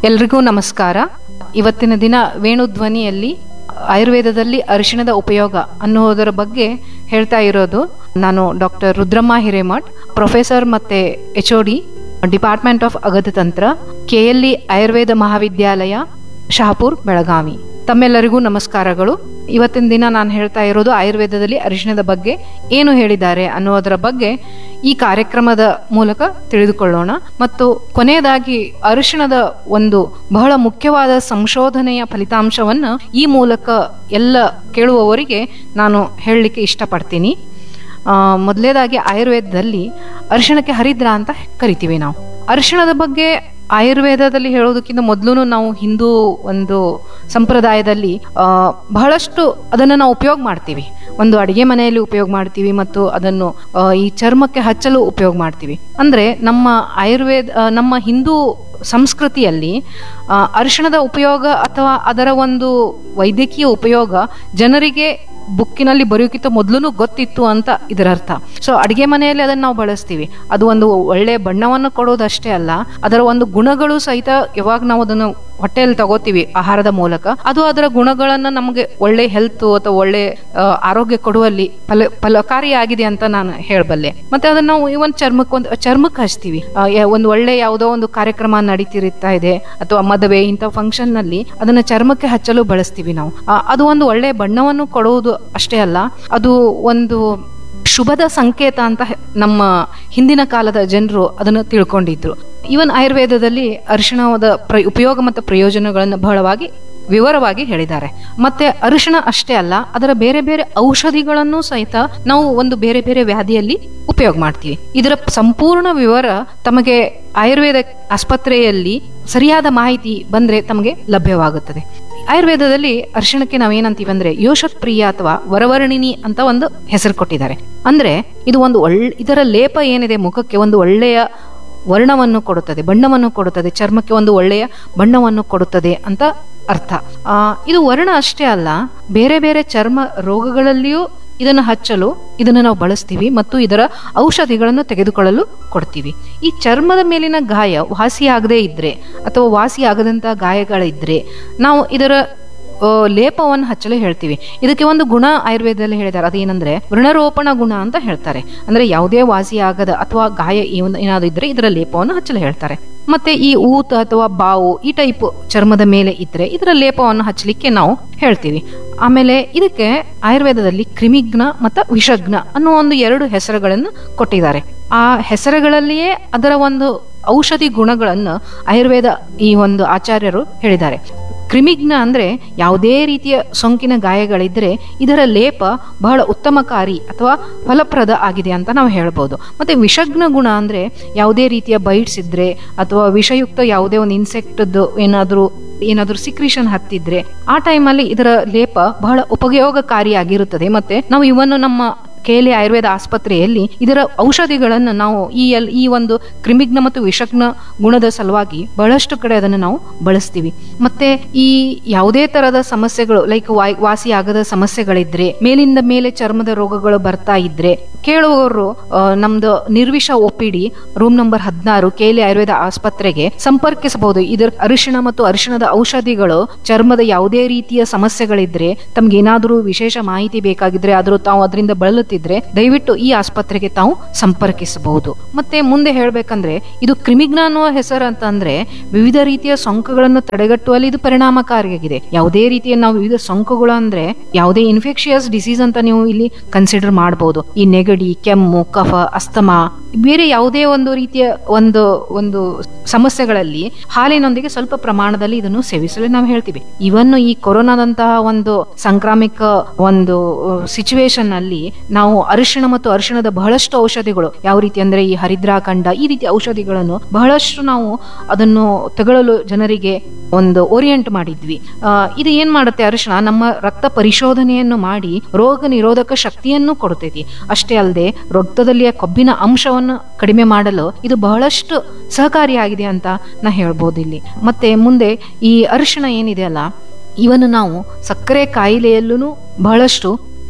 ಎಲ್ರಿಗೂ ನಮಸ್ಕಾರ ಇವತ್ತಿನ ದಿನ ವೇಣುಧ್ವನಿಯಲ್ಲಿ ಆಯುರ್ವೇದದಲ್ಲಿ ಅರಿಶಿಣದ ಉಪಯೋಗ ಅನ್ನೋದರ ಬಗ್ಗೆ ಹೇಳ್ತಾ ಇರೋದು ನಾನು ಡಾಕ್ಟರ್ ರುದ್ರಮ್ಮ ಹಿರೇಮಠ್ ಪ್ರೊಫೆಸರ್ ಮತ್ತೆ H O D department of Agadatantra K L E Ayurveda Mahavidyalaya Shahapur Belagavi ತಮ್ಮೆಲ್ಲರಿಗೂ ನಮಸ್ಕಾರಗಳು ಇವತ್ತಿನ ದಿನ ನಾನು ಹೇಳ್ತಾ ಇರೋದು ಆಯುರ್ವೇದದಲ್ಲಿ ಅರಿಶಿಣದ ಬಗ್ಗೆ ಏನು ಹೇಳಿದ್ದಾರೆ ಅನ್ನೋದರ ಬಗ್ಗೆ ಈ ಕಾರ್ಯಕ್ರಮದ ಮೂಲಕ ತಿಳಿದುಕೊಳ್ಳೋಣ ಮತ್ತು ಕೊನೆಯದಾಗಿ ಅರಿಶಿಣದ ಒಂದು ಬಹಳ ಮುಖ್ಯವಾದ ಸಂಶೋಧನೆಯ ಫಲಿತಾಂಶವನ್ನು ಈ ಮೂಲಕ ಎಲ್ಲ ಕೇಳುವವರಿಗೆ ನಾನು ಹೇಳಲಿಕ್ಕೆ ಇಷ್ಟಪಡ್ತೀನಿ ಆ, ಮೊದಲನೇದಾಗಿ ಆಯುರ್ವೇದದಲ್ಲಿ ಅರಿಶಿಣಕ್ಕೆ ಹರಿದ್ರ ಅಂತ ಕರಿತೀವಿ ನಾವು ಅರಿಶಿಣದ ಬಗ್ಗೆ ಆಯುರ್ವೇದದಲ್ಲಿ ಹೇಳೋದಕ್ಕಿಂತ ಮೊದಲು ನಾವು ಹಿಂದೂ ಒಂದು ಸಂಪ್ರದಾಯದಲ್ಲಿ ಆ, ಬಹಳಷ್ಟು ಅದನ್ನು ನಾವು ಉಪಯೋಗ ಮಾಡ್ತೀವಿ ಒಂದು ಅಡಿಗೆ ಮನೆಯಲ್ಲಿ ಉಪಯೋಗ ಮಾಡ್ತೀವಿ ಮತ್ತು ಅದನ್ನು ಆ, ಈ ಚರ್ಮಕ್ಕೆ ಹಚ್ಚಲು ಉಪಯೋಗ ಮಾಡ್ತೀವಿ ಅಂದ್ರೆ ನಮ್ಮ ಆಯುರ್ವೇದ ಆ, ನಮ್ಮ ಹಿಂದೂ ಸಂಸ್ಕೃತಿಯಲ್ಲಿ ಆ, ಅರಿಶಿಣದ ಉಪಯೋಗ ಅಥವಾ ಅದರ ಒಂದು ವೈದ್ಯಕೀಯ ಉಪಯೋಗ ಜನರಿಗೆ ಬುಕ್ಕಿನಲ್ಲಿ ಬರೆಯೋಕ್ಕಿಂತ ಮೊದಲು ಗೊತ್ತಿತ್ತು ಅಂತ ಇದರ ಅರ್ಥ ಸೊ ಅಡಿಗೆ ಮನೆಯಲ್ಲಿ ಅದನ್ನು ನಾವು ಬಳಸ್ತೀವಿ ಅದು ಒಂದು ಒಳ್ಳೆ ಬಣ್ಣವನ್ನು ಕೊಡೋದಷ್ಟೇ ಅಲ್ಲ ಅದರ ಒಂದು ಗುಣಗಳು ಸಹಿತ ಯಾವಾಗ ನಾವು ಅದನ್ನು ಹೊಟ್ಟೆಯಲ್ಲಿ ತಗೋತೀವಿ ಆಹಾರದ ಮೂಲಕ ಅದು ಅದರ ಗುಣಗಳನ್ನ ನಮಗೆ ಒಳ್ಳೆ ಹೆಲ್ತ್ ಅಥವಾ ಒಳ್ಳೆ ಆ, ಆರೋಗ್ಯ ಕೊಡುವಲ್ಲಿ ಫಲ ಫಲಕಾರಿಯಾಗಿದೆ ಅಂತ ನಾನು ಹೇಳಬಲ್ಲೆ ಮತ್ತೆ ಅದನ್ನ ನಾವು ಇವನ್ ಚರ್ಮಕ್ಕೆ ಒಂದು ಚರ್ಮಕ್ಕೆ ಹಚ್ತೀವಿ ಆ, ಯಾ- ಒಂದು ಒಳ್ಳೆ ಯಾವುದೋ ಒಂದು ಕಾರ್ಯಕ್ರಮ ನಡೀತಿರುತ್ತಾ ಇದೆ ಅಥವಾ ಮದುವೆ ಇಂಥ ಫಂಕ್ಷನ್ ನಲ್ಲಿ ಅದನ್ನ ಚರ್ಮಕ್ಕೆ ಹಚ್ಚಲು ಬಳಸ್ತೀವಿ ನಾವು ಆ, ಅದು ಒಂದು ಒಳ್ಳೆ ಬಣ್ಣವನ್ನು ಕೊಡುವುದು ಅಷ್ಟೇ ಅಲ್ಲ ಅದು ಒಂದು ಶುಭದ ಸಂಕೇತ ಅಂತ ಹೆ- ನಮ್ಮ ಹಿಂದಿನ ಕಾಲದ ಜನರು ಅದನ್ನು ತಿಳ್ಕೊಂಡಿದ್ರು ಇವನ್ ಆಯುರ್ವೇದದಲ್ಲಿ ಅರಿಶಿಣದ ಪ್ರ ಉಪಯೋಗ ಮತ್ತು ಪ್ರಯೋಜನಗಳನ್ನು ಬಹಳವಾಗಿ ವಿವರವಾಗಿ ಹೇಳಿದ್ದಾರೆ ಮತ್ತೆ ಅರಿಶಿಣ ಅಷ್ಟೇ ಅಲ್ಲ ಅದರ ಬೇರೆ ಬೇರೆ ಔಷಧಿಗಳನ್ನು ಸಹಿತ ನಾವು ಒಂದು ಬೇರೆ ಬೇರೆ ವ್ಯಾಧಿಯಲ್ಲಿ ಉಪಯೋಗ ಮಾಡ್ತೀವಿ ಇದರ ಸಂಪೂರ್ಣ ವಿವರ ತಮಗೆ ಆಯುರ್ವೇದ ಆಸ್ಪತ್ರೆಯಲ್ಲಿ ಸರಿಯಾದ ಮಾಹಿತಿ ಬಂದ್ರೆ ತಮಗೆ ಲಭ್ಯವಾಗುತ್ತದೆ ಆಯುರ್ವೇದದಲ್ಲಿ ಅರಿಶಿಣಕ್ಕೆ ನಾವೇನಂತೀವಿ ಅಂದ್ರೆ ಯೋಷತ್ ಪ್ರಿಯ ಅಥವಾ ವರವರ್ಣಿನಿ ಅಂತ ಒಂದು ಹೆಸರು ಕೊಟ್ಟಿದ್ದಾರೆ ಅಂದ್ರೆ ಇದು ಒಂದು ಒಳ್ಳೆ ಇದರ ಲೇಪ ಏನಿದೆ ಮುಖಕ್ಕೆ ಒಂದು ಒಳ್ಳೆಯ ವರ್ಣವನ್ನು ಕೊಡುತ್ತದೆ ಬಣ್ಣವನ್ನು ಕೊಡುತ್ತದೆ ಚರ್ಮಕ್ಕೆ ಒಂದು ಒಳ್ಳೆಯ ಬಣ್ಣವನ್ನು ಕೊಡುತ್ತದೆ ಅಂತ ಅರ್ಥ ಆ, ಇದು ವರ್ಣ ಅಷ್ಟೇ ಅಲ್ಲ ಬೇರೆ ಬೇರೆ ಚರ್ಮ ರೋಗಗಳಲ್ಲಿಯೂ ಇದನ್ನು ಹಚ್ಚಲು ಇದನ್ನು ನಾವು ಬಳಸ್ತೀವಿ ಮತ್ತು ಇದರ ಔಷಧಿಗಳನ್ನು ತೆಗೆದುಕೊಳ್ಳಲು ಕೊಡ್ತೀವಿ ಈ ಚರ್ಮದ ಮೇಲಿನ ಗಾಯ ವಾಸಿಯಾಗದೇ ಇದ್ರೆ ಅಥವಾ ವಾಸಿಯಾಗದಂತ ಗಾಯಗಳಿದ್ರೆ ನಾವು ಇದರ ಆ, ಲೇಪವನ್ನು ಹಚ್ಚಲು ಹೇಳ್ತೀವಿ ಇದಕ್ಕೆ ಒಂದು ಗುಣ ಆಯುರ್ವೇದದಲ್ಲಿ ಹೇಳಿದ್ದಾರೆ ಅದೇನಂದ್ರೆ ವೃಣರೋಪಣ ಗುಣ ಅಂತ ಹೇಳ್ತಾರೆ ಅಂದ್ರೆ ಯಾವುದೇ ವಾಸಿಯಾಗದ ಅಥವಾ ಗಾಯ ಏನ್- ಏನಾದ್ರು ಇದ್ರೆ ಇದರ ಲೇಪವನ್ನು ಹಚ್ಚಲು ಹೇಳ್ತಾರೆ ಮತ್ತೆ ಈ ಊತ ಅಥವಾ ಬಾವು ಈ ಟೈಪ್ ಚರ್ಮದ ಮೇಲೆ ಇದ್ರೆ ಇದರ ಲೇಪವನ್ನು ಹಚ್ಚಲಿಕ್ಕೆ ನಾವು ಹೇಳ್ತೀವಿ ಆಮೇಲೆ ಇದಕ್ಕೆ ಆಯುರ್ವೇದದಲ್ಲಿ ಕ್ರಿಮಿಘ್ನ ಮತ್ತು ವಿಷಘ್ನ ಅನ್ನೋ ಒಂದು ಎರಡು ಹೆಸರುಗಳನ್ನು ಕೊಟ್ಟಿದ್ದಾರೆ ಆ ಹೆಸರುಗಳಲ್ಲಿಯೇ ಅದರ ಒಂದು ಔಷಧಿ ಗುಣಗಳನ್ನು ಆಯುರ್ವೇದ ಈ ಒಂದು ಆಚಾರ್ಯರು ಹೇಳಿದ್ದಾರೆ ಕ್ರಿಮಿಘ್ನ ಅಂದ್ರೆ ಯಾವುದೇ ರೀತಿಯ ಸೋಂಕಿನ ಗಾಯಗಳಿದ್ರೆ ಇದರ ಲೇಪ ಬಹಳ ಉತ್ತಮಕಾರಿ ಅಥವಾ ಫಲಪ್ರದ ಆಗಿದೆ ಅಂತ ನಾವು ಹೇಳ್ಬೋದು ಮತ್ತೆ ವಿಷಗ್ನ ಗುಣ ಅಂದ್ರೆ ಯಾವುದೇ ರೀತಿಯ ಬೈಟ್ಸ್ ಇದ್ರೆ ಅಥವಾ ವಿಷಯುಕ್ತ ಯಾವುದೇ ಒಂದು ಇನ್ಸೆಕ್ಟ್ದು ಏನಾದರೂ ಏನಾದರೂ ಸಿಕ್ರಿಷನ್ ಹತ್ತಿದ್ರೆ ಆ ಟೈಮಲ್ಲಿ ಇದರ ಲೇಪ ಬಹಳ ಉಪಯೋಗಕಾರಿಯಾಗಿರುತ್ತದೆ ಮತ್ತೆ ನಾವು ಇವನ್ನು ನಮ್ಮ ಕೇಲಿ ಆಯುರ್ವೇದ ಆಸ್ಪತ್ರೆಯಲ್ಲಿ ಇದರ ಔಷಧಿಗಳನ್ನು ನಾವು ಈ ಎಲ್ ಈ ಒಂದು ಕ್ರಿಮಿಗ್ನ ಮತ್ತು ವಿಷಗ್ನ ಗುಣದ ಸಲುವಾಗಿ ಬಹಳಷ್ಟು ಕಡೆ ಅದನ್ನು ನಾವು ಬಳಸ್ತೀವಿ ಮತ್ತೆ ಈ ಯಾವುದೇ ತರದ ಸಮಸ್ಯೆಗಳು ಲೈಕ್ ವಾಸಿಯಾಗದ ಸಮಸ್ಯೆಗಳಿದ್ರೆ ಮೇಲಿಂದ ಮೇಲೆ ಚರ್ಮದ ರೋಗಗಳು ಬರ್ತಾ ಇದ್ರೆ ಕೇಳುವವರು ಆ, ನಮ್ದು ನಿರ್ವಿಷ ಒಪಿಡಿ ರೂಮ್ ನಂಬರ್ ಹದಿನಾರು ಕೇಲಿ ಆಯುರ್ವೇದ ಆಸ್ಪತ್ರೆಗೆ ಸಂಪರ್ಕಿಸಬಹುದು ಇದರ ಅರಿಶಿಣ ಮತ್ತು ಅರಿಶಿಣದ ಔಷಧಿಗಳು ಚರ್ಮದ ಯಾವುದೇ ರೀತಿಯ ಸಮಸ್ಯೆಗಳಿದ್ರೆ ತಮ್ಗೆ ಏನಾದರೂ ವಿಶೇಷ ಮಾಹಿತಿ ಬೇಕಾಗಿದ್ರೆ ಆದ್ರೂ ತಾವು ಅದರಿಂದ ಬಳಲುತ್ತಿದ್ರೆ ದಯವಿಟ್ಟು ಈ ಆಸ್ಪತ್ರೆಗೆ ತಾವು ಸಂಪರ್ಕಿಸಬಹುದು ಮತ್ತೆ ಮುಂದೆ ಹೇಳ್ಬೇಕಂದ್ರೆ ಇದು ಕ್ರಿಮಿಗ್ನ ಅನ್ನುವ ಹೆಸರು ಅಂತ ಅಂದ್ರೆ ವಿವಿಧ ರೀತಿಯ ಸೋಂಕುಗಳನ್ನು ತಡೆಗಟ್ಟುವಲ್ಲಿ ಇದು ಪರಿಣಾಮಕಾರಿಯಾಗಿದೆ ಯಾವುದೇ ರೀತಿಯ ನಾವು ವಿವಿಧ ಸೋಂಕುಗಳು ಅಂದ್ರೆ ಯಾವುದೇ ಇನ್ಫೆಕ್ಷಿಯಸ್ ಡಿಸೀಸ್ ಅಂತ ನೀವು ಇಲ್ಲಿ ಕನ್ಸಿಡರ್ ಮಾಡಬಹುದು ಈ ನೆಗಡಿ ಕೆಮ್ಮು ಕಫ ಅಸ್ತಮಾ ಬೇರೆ ಯಾವುದೇ ಒಂದು ರೀತಿಯ ಒಂದು ಒಂದು ಸಮಸ್ಯೆಗಳಲ್ಲಿ ಹಾಲಿನೊಂದಿಗೆ ಸ್ವಲ್ಪ ಪ್ರಮಾಣದಲ್ಲಿ ಇದನ್ನು ಸೇವಿಸಲು ನಾವು ಹೇಳ್ತೀವಿ ಇವನ್ನು ಈ ಕೊರೋನಾದಂತಹ ಒಂದು ಸಾಂಕ್ರಾಮಿಕ ಒಂದು ಸಿಚುವೇಶನ್ ಅಲ್ಲಿ ನಾವು ಅರಿಶಿಣ ಮತ್ತು ಅರಿಶಿಣದ ಬಹಳಷ್ಟು ಔಷಧಿಗಳು ಯಾವ ರೀತಿ ಅಂದ್ರೆ ಈ ಹರಿದ್ರಾಖಂಡ ಈ ರೀತಿ ಔಷಧಿಗಳನ್ನು ಬಹಳಷ್ಟು ನಾವು ಅದನ್ನು ತಗೊಳ್ಳಲು ಜನರಿಗೆ ಒಂದು ಓರಿಯೆಂಟ್ ಮಾಡಿದ್ವಿ ಆ, ಇದು ಏನ್ ಮಾಡುತ್ತೆ ಅರಿಶಿಣ ನಮ್ಮ ರಕ್ತ ಪರಿಶೋಧನೆಯನ್ನು ಮಾಡಿ ರೋಗ ನಿರೋಧಕ ಶಕ್ತಿಯನ್ನು ಕೊಡುತ್ತೈತಿ ಅಷ್ಟೇ ಅಲ್ಲದೆ ರಕ್ತದಲ್ಲಿಯ ಕೊಬ್ಬಿನ ಅಂಶವನ್ನು ಕಡಿಮೆ ಮಾಡಲು ಇದು ಬಹಳಷ್ಟು ಸಹಕಾರಿಯಾಗಿದೆ ಅಂತ ನಾ ಹೇಳ್ಬೋದು ಇಲ್ಲಿ ಮತ್ತೆ ಮುಂದೆ ಈ ಅರಿಶಿಣ ಏನಿದೆ ಅಲ್ಲ ಇವನ್ನು ನಾವು ಸಕ್ಕರೆ ಕಾಯಿಲೆಯಲ್ಲೂ ಬಹಳಷ್ಟು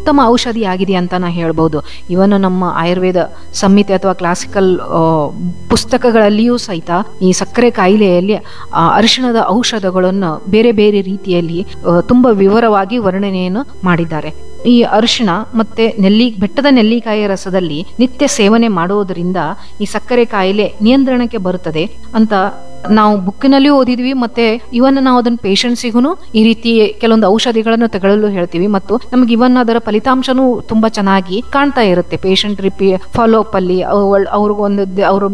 ಉತ್ತಮ ಔಷಧಿ ಆಗಿದೆ ಅಂತ ನಾ ಹೇಳ್ಬೋದು ಇವನು ನಮ್ಮ ಆಯುರ್ವೇದ ಸಂಹಿತೆ ಅಥವಾ ಕ್ಲಾಸಿಕಲ್ ಪುಸ್ತಕಗಳಲ್ಲಿಯೂ ಸಹಿತ ಈ ಸಕ್ಕರೆ ಕಾಯಿಲೆಯಲ್ಲಿ ಆ, ಅರಿಶಿಣದ ಔಷಧಗಳನ್ನು ಬೇರೆ ಬೇರೆ ರೀತಿಯಲ್ಲಿ ಆ, ತುಂಬ ವಿವರವಾಗಿ ವರ್ಣನೆಯನ್ನು ಮಾಡಿದ್ದಾರೆ ಈ ಅರಿಶಿಣ ಮತ್ತೆ ನೆಲ್ಲಿ ಬೆಟ್ಟದ ನೆಲ್ಲಿಕಾಯಿಯ ರಸದಲ್ಲಿ ನಿತ್ಯ ಸೇವನೆ ಮಾಡುವುದರಿಂದ ಈ ಸಕ್ಕರೆ ಕಾಯಿಲೆ ನಿಯಂತ್ರಣಕ್ಕೆ ಬರುತ್ತದೆ ಅಂತ ನಾವು ಬುಕ್ಕಿನಲ್ಲಿ ಓದಿದ್ವಿ ಮತ್ತೆ ಇವನ್ ನಾವು ಅದನ್ನ ಪೇಷಂಟ್ಸಿಗೂ ಈ ರೀತಿ ಕೆಲವೊಂದು ಔಷಧಿಗಳನ್ನು ತಗೊಳ್ಳಲು ಹೇಳ್ತೀವಿ ಮತ್ತು ನಮ್ಗೆ ಇವನ್ ಅದರ ಫಲಿತಾಂಶನೂ ತುಂಬಾ ಚೆನ್ನಾಗಿ ಕಾಣ್ತಾ ಇರುತ್ತೆ ಪೇಷಂಟ್ ರಿಪಿ ಫಾಲೋ ಅಪ್ ಅಲ್ಲಿ ಅವ್ರಿಗೊಂದು ಅವರು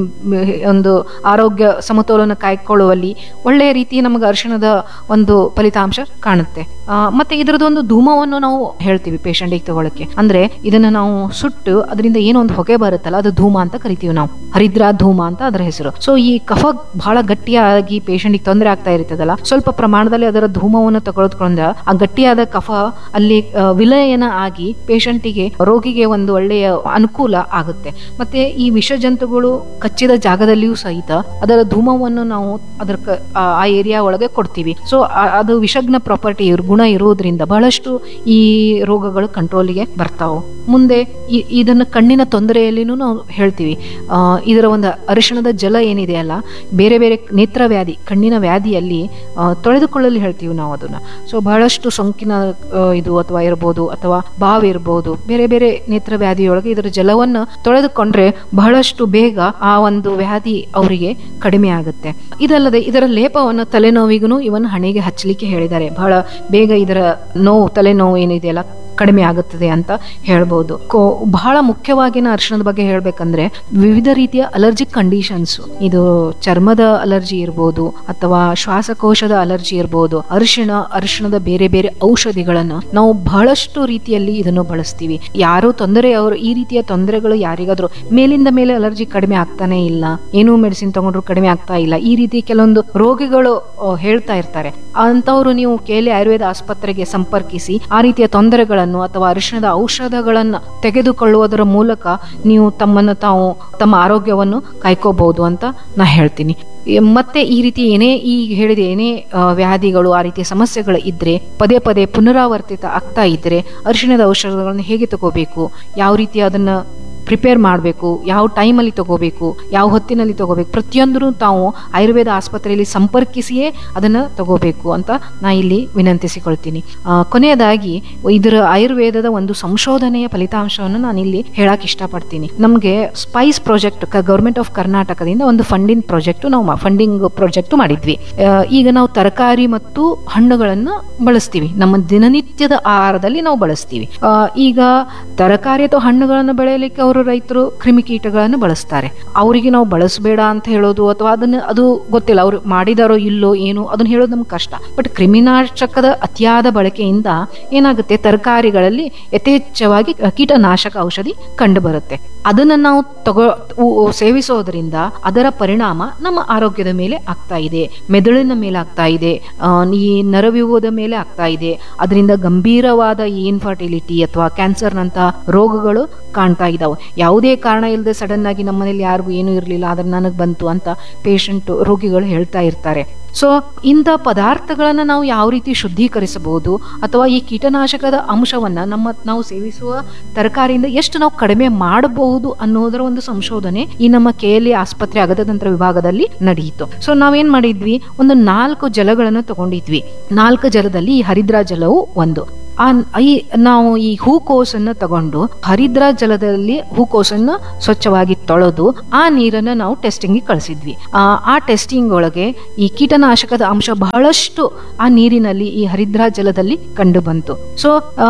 ಒಂದು ಆರೋಗ್ಯ ಸಮತೋಲನ ಕಾಯ್ಕೊಳ್ಳುವಲ್ಲಿ ಒಳ್ಳೆಯ ರೀತಿ ನಮಗೆ ಅರಿಶಿಣದ ಒಂದು ಫಲಿತಾಂಶ ಕಾಣುತ್ತೆ ಆ, ಮತ್ತೆ ಇದರದೊಂದು ಧೂಮವನ್ನು ನಾವು ಹೇಳ್ತೀವಿ ಪೇಷಂಟಿಗೆ ತಗೊಳಕ್ಕೆ ಅಂದ್ರೆ ಇದನ್ನ ನಾವು ಸುಟ್ಟು ಅದರಿಂದ ಏನೋ ಒಂದು ಹೊಗೆ ಬರುತ್ತಲ್ಲ ಅದು ಧೂಮ ಅಂತ ಕರಿತೀವಿ ನಾವು ಹರಿದ್ರ ಧೂಮ ಅಂತ ಅದರ ಹೆಸರು ಸೊ ಈ ಕಫ ಬಹಳ ಗಟ್ಟಿಯಾಗಿ ಪೇಷಂಟಿಗೆ ತೊಂದರೆ ಆಗ್ತಾ ಇರ್ತದಲ್ಲ ಸ್ವಲ್ಪ ಪ್ರಮಾಣದಲ್ಲಿ ಅದರ ಧೂಮವನ್ನು ತಗೊಳ್ಕೊಂಡ ಆ ಗಟ್ಟಿಯಾದ ಕಫ ಅಲ್ಲಿ ಆ, ವಿಲಯನ ಆಗಿ ಪೇಷಂಟಿಗೆ ರೋಗಿಗೆ ಒಂದು ಒಳ್ಳೆಯ ಅನುಕೂಲ ಆಗುತ್ತೆ ಮತ್ತೆ ಈ ವಿಷ ಜಂತುಗಳು ಕಚ್ಚಿದ ಜಾಗದಲ್ಲಿಯೂ ಸಹಿತ ಅದರ ಧೂಮವನ್ನು ನಾವು ಅದರ ಕ- ಆ ಆ ಏರಿಯಾ ಒಳಗೆ ಕೊಡ್ತೀವಿ ಸೊ ಅದು ವಿಷಗ್ನ ಪ್ರಾಪರ್ಟಿ ಗುಣ ಇರುವುದರಿಂದ ಬಹಳಷ್ಟು ಈ ರೋಗಗಳು ಕಂಟ್ರೋಲಿಗೆ ಬರ್ತಾವು ಮುಂದೆ ಈ- ಇದನ್ನ ಕಣ್ಣಿನ ತೊಂದರೆಯಲ್ಲಿನೂ ನಾವು ಹೇಳ್ತೀವಿ ಆ, ಇದರ ಒಂದು ಅರಿಶಿಣದ ಜಲ ಏನಿದೆ ಅಲ್ಲ ಬೇರೆ ಬೇರೆ ನೇತ್ರ ವ್ಯಾಧಿ ಕಣ್ಣಿನ ವ್ಯಾಧಿಯಲ್ಲಿ ಆ, ತೊಳೆದುಕೊಳ್ಳಲು ಹೇಳ್ತೀವಿ ನಾವು ಅದನ್ನ ಸೊ ಬಹಳಷ್ಟು ಸೋಂಕಿನ ಆ, ಇದು ಅಥವಾ ಇರ್ಬೋದು ಅಥವಾ ಬಾವು ಇರ್ಬೋದು ಬೇರೆ ಬೇರೆ ನೇತ್ರ ವ್ಯಾಧಿಯೊಳಗೆ ಇದರ ಜಲವನ್ನು ತೊಳೆದುಕೊಂಡ್ರೆ ಬಹಳಷ್ಟು ಬೇಗ ಆ ಒಂದು ವ್ಯಾಧಿ ಅವರಿಗೆ ಕಡಿಮೆ ಆಗುತ್ತೆ ಇದಲ್ಲದೆ ಇದರ ಲೇಪವನ್ನು ತಲೆನೋವಿಗೂ ಇವನ್ ಹಣೆಗೆ ಹಚ್ಚಲಿಕ್ಕೆ ಹೇಳಿದ್ದಾರೆ ಬಹಳ ಬೇಗ ಇದರ ನೋವು ತಲೆನೋವು ಏನಿದೆಯಲ್ಲ ಕಡಿಮೆ ಆಗುತ್ತದೆ ಅಂತ ಹೇಳ್ಬೋದು ಕೋ ಬಹಳ ಮುಖ್ಯವಾಗಿ ನಾ ಅರಿಶಿಣದ ಬಗ್ಗೆ ಹೇಳ್ಬೇಕಂದ್ರೆ ವಿವಿಧ ರೀತಿಯ ಅಲರ್ಜಿಕ್ ಕಂಡೀಷನ್ಸ್ ಇದು ಚರ್ಮದ ಅಲರ್ಜಿ ಇರ್ಬೋದು ಅಥವಾ ಶ್ವಾಸಕೋಶದ ಅಲರ್ಜಿ ಇರ್ಬೋದು ಅರಿಶಿಣ ಅರಿಶಿಣದ ಬೇರೆ ಬೇರೆ ಔಷಧಿಗಳನ್ನು ನಾವು ಬಹಳಷ್ಟು ರೀತಿಯಲ್ಲಿ ಇದನ್ನು ಬಳಸ್ತೀವಿ ಯಾರು ತೊಂದರೆ ಅವರು ಈ ರೀತಿಯ ತೊಂದರೆಗಳು ಯಾರಿಗಾದ್ರೂ ಮೇಲಿಂದ ಮೇಲೆ ಅಲರ್ಜಿ ಕಡಿಮೆ ಆಗ್ತಾನೆ ಇಲ್ಲ ಏನೂ ಮೆಡಿಸಿನ್ ತಗೊಂಡ್ರು ಕಡಿಮೆ ಆಗ್ತಾ ಇಲ್ಲ ಈ ರೀತಿ ಕೆಲವೊಂದು ರೋಗಿಗಳು ಆ, ಹೇಳ್ತಾ ಇರ್ತಾರೆ ಅಂತವರು ನೀವು ಕೇಲಿ ಆಯುರ್ವೇದ ಆಸ್ಪತ್ರೆಗೆ ಸಂಪರ್ಕಿಸಿ ಆ ರೀತಿಯ ತೊಂದರೆಗಳನ್ನು ಅಥವಾ ಅರಿಶಿಣದ ಔಷಧಗಳನ್ನು ತೆಗೆದುಕೊಳ್ಳುವುದರ ಮೂಲಕ ನೀವು ತಮ್ಮನ್ನು ತಾವು ತಮ್ಮ ಆರೋಗ್ಯವನ್ನು ಕಾಯ್ಕೋಬಹುದು ಅಂತ ನಾ ಹೇಳ್ತೀನಿ ಈ- ಮತ್ತೆ ಈ ರೀತಿ ಏನೇ ಈ ಹೇಳಿದ ಏನೇ ಆ, ವ್ಯಾಧಿಗಳು ಆ ರೀತಿಯ ಸಮಸ್ಯೆಗಳು ಇದ್ರೆ ಪದೇ ಪದೇ ಪುನರಾವರ್ತಿತ ಆಗ್ತಾ ಇದ್ರೆ ಅರಿಶಿಣದ ಔಷಧಗಳನ್ನು ಹೇಗೆ ತಗೋಬೇಕು ಯಾವ ರೀತಿ ಅದನ್ನ ಪ್ರಿಪೇರ್ ಮಾಡಬೇಕು ಯಾವ ಟೈಮಲ್ಲಿ ತಗೋಬೇಕು ಯಾವ ಹೊತ್ತಿನಲ್ಲಿ ತಗೋಬೇಕು ಪ್ರತಿಯೊಂದನ್ನು ತಾವು ಆಯುರ್ವೇದ ಆಸ್ಪತ್ರೆಯಲ್ಲಿ ಸಂಪರ್ಕಿಸಿಯೇ ಅದನ್ನು ತಗೋಬೇಕು ಅಂತ ನಾ ಇಲ್ಲಿ ವಿನಂತಿಸಿಕೊಳ್ತೀನಿ ಆ, ಕೊನೆಯದಾಗಿ ಇದರ ಆಯುರ್ವೇದದ ಒಂದು ಸಂಶೋಧನೆಯ ಫಲಿತಾಂಶವನ್ನು ನಾನು ಇಲ್ಲಿ ಹೇಳಕ್ ಇಷ್ಟಪಡ್ತೀನಿ ನಮಗೆ ಸ್ಪೈಸ್ ಪ್ರಾಜೆಕ್ಟ್ ಗೌರ್ಮೆಂಟ್ ಆಫ್ ಕರ್ನಾಟಕದಿಂದ ಒಂದು ಫಂಡಿಂಗ್ ಪ್ರಾಜೆಕ್ಟ್ ನಾವು ಫಂಡಿಂಗ್ ಪ್ರಾಜೆಕ್ಟ್ ಮಾಡಿದ್ವಿ ಆ, ಈಗ ನಾವು ತರಕಾರಿ ಮತ್ತು ಹಣ್ಣುಗಳನ್ನು ಬಳಸ್ತೀವಿ ನಮ್ಮ ದಿನನಿತ್ಯದ ಆಹಾರದಲ್ಲಿ ನಾವು ಬಳಸ್ತೀವಿ ಆ, ಈಗ ತರಕಾರಿ ಅಥವಾ ಹಣ್ಣುಗಳನ್ನು ಬೆಳೆಯಲಿಕ್ಕೆ ಅವರು ರೈತರು ಕ್ರಿಮಿಕೀಟಗಳನ್ನು ಬಳಸ್ತಾರೆ ಅವರಿಗೆ ನಾವು ಬಳಸಬೇಡ ಅಂತ ಹೇಳೋದು ಅಥವಾ ಅದನ್ನ ಅದು ಗೊತ್ತಿಲ್ಲ ಅವ್ರು ಮಾಡಿದಾರೋ ಇಲ್ಲೋ ಏನು ಅದನ್ನ ಹೇಳೋದು ನಮ್ಗೆ ಕಷ್ಟ ಬಟ್ ಕ್ರಿಮಿನಾಶಕದ ಅತಿಯಾದ ಬಳಕೆಯಿಂದ ಏನಾಗುತ್ತೆ ತರಕಾರಿಗಳಲ್ಲಿ ಯಥೇಚ್ಛವಾಗಿ ಕೀಟನಾಶಕ ಔಷಧಿ ಕಂಡು ಬರುತ್ತೆ ಅದನ್ನ ನಾವು ತಗೋ ಉ- ಉ- ಸೇವಿಸೋದ್ರಿಂದ ಅದರ ಪರಿಣಾಮ ನಮ್ಮ ಆರೋಗ್ಯದ ಮೇಲೆ ಆಗ್ತಾ ಇದೆ ಮೆದುಳಿನ ಮೇಲೆ ಆಗ್ತಾ ಇದೆ ಆ, ಈ ನರವ್ಯೂಹದ ಮೇಲೆ ಆಗ್ತಾ ಇದೆ ಅದರಿಂದ ಗಂಭೀರವಾದ ಈ ಇನ್ಫರ್ಟಿಲಿಟಿ ಅಥವಾ ಕ್ಯಾನ್ಸರ್ನಂತಹ ರೋಗಗಳು ಕಾಣ್ತಾ ಇದ್ದಾವೆ ಯಾವುದೇ ಕಾರಣ ಇಲ್ಲದೆ ಸಡನ್ ಆಗಿ ನಮ್ಮನೇಲಿ ಯಾರಿಗೂ ಏನೂ ಇರಲಿಲ್ಲ ಆದ್ರೆ ನನಗೆ ಬಂತು ಅಂತ ಪೇಷಂಟ್ ರೋಗಿಗಳು ಹೇಳ್ತಾ ಇರ್ತಾರೆ ಸೊ ಇಂಥ ಪದಾರ್ಥಗಳನ್ನು ನಾವು ಯಾವ ರೀತಿ ಶುದ್ಧೀಕರಿಸಬಹುದು ಅಥವಾ ಈ ಕೀಟನಾಶಕದ ಅಂಶವನ್ನ ನಮ್ಮ ನಾವು ಸೇವಿಸುವ ತರಕಾರಿಯಿಂದ ಎಷ್ಟು ನಾವು ಕಡಿಮೆ ಮಾಡಬಹುದು ಅನ್ನೋದರ ಒಂದು ಸಂಶೋಧನೆ ಈ ನಮ್ಮ ಕೆ ಎಲ್ ಆಸ್ಪತ್ರೆ ಅಗತತಂತ್ರ ವಿಭಾಗದಲ್ಲಿ ನಡೆಯಿತು ಸೊ ನಾವೇನ್ ಮಾಡಿದ್ವಿ ಒಂದು ನಾಲ್ಕು ಜಲಗಳನ್ನು ತಗೊಂಡಿದ್ವಿ ನಾಲ್ಕು ಜಲದಲ್ಲಿ ಈ ಹರಿದ್ರಾ ಜಲವು ಒಂದು ಆ ಈ ನಾವು ಈ ಹೂಕೋಸನ್ನ ತಗೊಂಡು ಹರಿದ್ರಾ ಜಲದಲ್ಲಿ ಹೂಕೋಸನ್ನ ಸ್ವಚ್ಛವಾಗಿ ತೊಳೆದು ಆ ನೀರನ್ನ ನಾವು ಟೆಸ್ಟಿಂಗ್ ಕಳಿಸಿದ್ವಿ ಆ ಆ ಟೆಸ್ಟಿಂಗ್ ಒಳಗೆ ಈ ಕೀಟನಾಶಕದ ಅಂಶ ಬಹಳಷ್ಟು ಆ ನೀರಿನಲ್ಲಿ ಈ ಹರಿದ್ರಾ ಜಲದಲ್ಲಿ ಕಂಡು ಬಂತು ಸೊ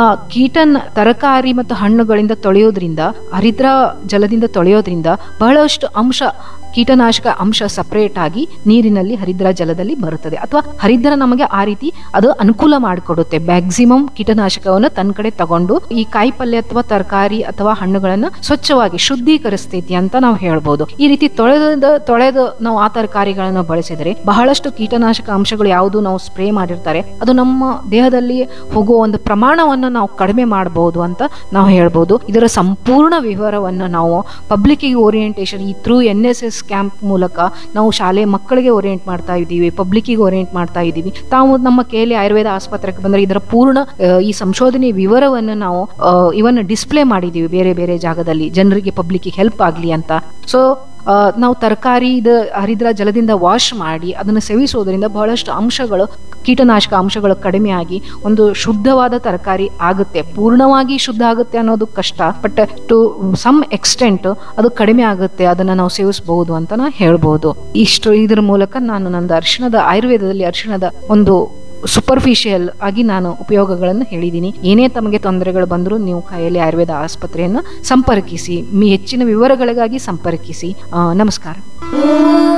ಕೀಟನ ತರಕಾರಿ ಮತ್ತು ಹಣ್ಣುಗಳಿಂದ ತೊಳೆಯೋದ್ರಿಂದ ಹರಿದ್ರಾ ಜಲದಿಂದ ತೊಳೆಯೋದ್ರಿಂದ ಬಹಳಷ್ಟು ಅಂಶ ಕೀಟನಾಶಕ ಅಂಶ ಸಪರೇಟ್ ಆಗಿ ನೀರಿನಲ್ಲಿ ಹರಿದ್ರ ಜಲದಲ್ಲಿ ಬರುತ್ತದೆ ಅಥವಾ ಹರಿದ್ರ ನಮಗೆ ಆ ರೀತಿ ಅದು ಅನುಕೂಲ ಮಾಡಿಕೊಡುತ್ತೆ ಮ್ಯಾಕ್ಸಿಮಮ್ ಕೀಟನಾಶಕವನ್ನು ತನ್ನ ಕಡೆ ತಗೊಂಡು ಈ ಕಾಯಿ ಪಲ್ಯ ಅಥವಾ ತರಕಾರಿ ಅಥವಾ ಹಣ್ಣುಗಳನ್ನು ಸ್ವಚ್ಛವಾಗಿ ಶುದ್ಧೀಕರಿಸ್ತೈತಿ ಅಂತ ನಾವು ಹೇಳ್ಬೋದು ಈ ರೀತಿ ತೊಳೆದ ತೊಳೆದು ನಾವು ಆ ತರಕಾರಿಗಳನ್ನು ಬಳಸಿದರೆ ಬಹಳಷ್ಟು ಕೀಟನಾಶಕ ಅಂಶಗಳು ಯಾವುದು ನಾವು ಸ್ಪ್ರೇ ಮಾಡಿರ್ತಾರೆ ಅದು ನಮ್ಮ ದೇಹದಲ್ಲಿ ಹೋಗುವ ಒಂದು ಪ್ರಮಾಣವನ್ನು ನಾವು ಕಡಿಮೆ ಮಾಡಬಹುದು ಅಂತ ನಾವು ಹೇಳ್ಬೋದು ಇದರ ಸಂಪೂರ್ಣ ವಿವರವನ್ನು ನಾವು ಪಬ್ಲಿಕ್ ಓರಿಯೆಂಟೇಷನ್ ಈ through N S S camp ಮೂಲಕ ನಾವು ಶಾಲೆ ಮಕ್ಕಳಿಗೆ ಓರಿಯೆಂಟ್ ಮಾಡ್ತಾ ಇದ್ದೀವಿ ಪಬ್ಲಿಕ್ಕಿಗೆ ಓರಿಯೆಂಟ್ ಮಾಡ್ತಾ ಇದ್ದೀವಿ ತಾವು ನಮ್ಮ ಕೇಲಿ ಆಯುರ್ವೇದ ಆಸ್ಪತ್ರೆಗೆ ಬಂದರೆ ಇದರ ಪೂರ್ಣ ಆ, ಈ ಸಂಶೋಧನೆ ವಿವರವನ್ನು ನಾವು ಇವನ್ ಡಿಸ್ಪ್ಲೇ ಮಾಡಿದ್ದೀವಿ ಬೇರೆ ಬೇರೆ ಜಾಗದಲ್ಲಿ ಜನರಿಗೆ ಪಬ್ಲಿಕ್ಕಿಗೆ ಹೆಲ್ಪ್ ಆಗಲಿ ಅಂತ ಸೊ ಆ, ನಾವು ತರಕಾರಿ ಹರಿದ್ರ ಜಲದಿಂದ ವಾಶ್ ಮಾಡಿ ಅದನ್ನು ಸೇವಿಸೋದ್ರಿಂದ ಬಹಳಷ್ಟು ಅಂಶಗಳು ಕೀಟನಾಶಕ ಅಂಶಗಳು ಕಡಿಮೆಯಾಗಿ ಒಂದು ಶುದ್ಧವಾದ ತರಕಾರಿ ಆಗುತ್ತೆ ಪೂರ್ಣವಾಗಿ ಶುದ್ಧ ಆಗುತ್ತೆ ಅನ್ನೋದು ಕಷ್ಟ ಬಟ್ ಟು ಸಮ್ ಎಕ್ಸ್ಟೆಂಟ್ ಅದು ಕಡಿಮೆ ಆಗುತ್ತೆ ಅದನ್ನ ನಾವು ಸೇವಿಸಬಹುದು ಅಂತ ನಾ ಹೇಳ್ಬೋದು ಇಷ್ಟು ಇದ್ರ ಮೂಲಕ ನಾನು ನಂದು ಅರಿಶಿಣದ ಆಯುರ್ವೇದದಲ್ಲಿ ಅರಿಶಿಣದ ಒಂದು ಸೂಪರ್ಫಿಷಿಯಲ್ ಆಗಿ ನಾನು ಉಪಯೋಗಗಳನ್ನು ಹೇಳಿದ್ದೀನಿ ಏನೇ ತಮಗೆ ತೊಂದರೆಗಳು ಬಂದರೂ ನೀವು ಕೈಯಲ್ಲಿ ಆಯುರ್ವೇದ ಆಸ್ಪತ್ರೆಯನ್ನು ಸಂಪರ್ಕಿಸಿ ಮಿ ಹೆಚ್ಚಿನ ವಿವರಗಳಿಗಾಗಿ ಸಂಪರ್ಕಿಸಿ ಆ, ನಮಸ್ಕಾರ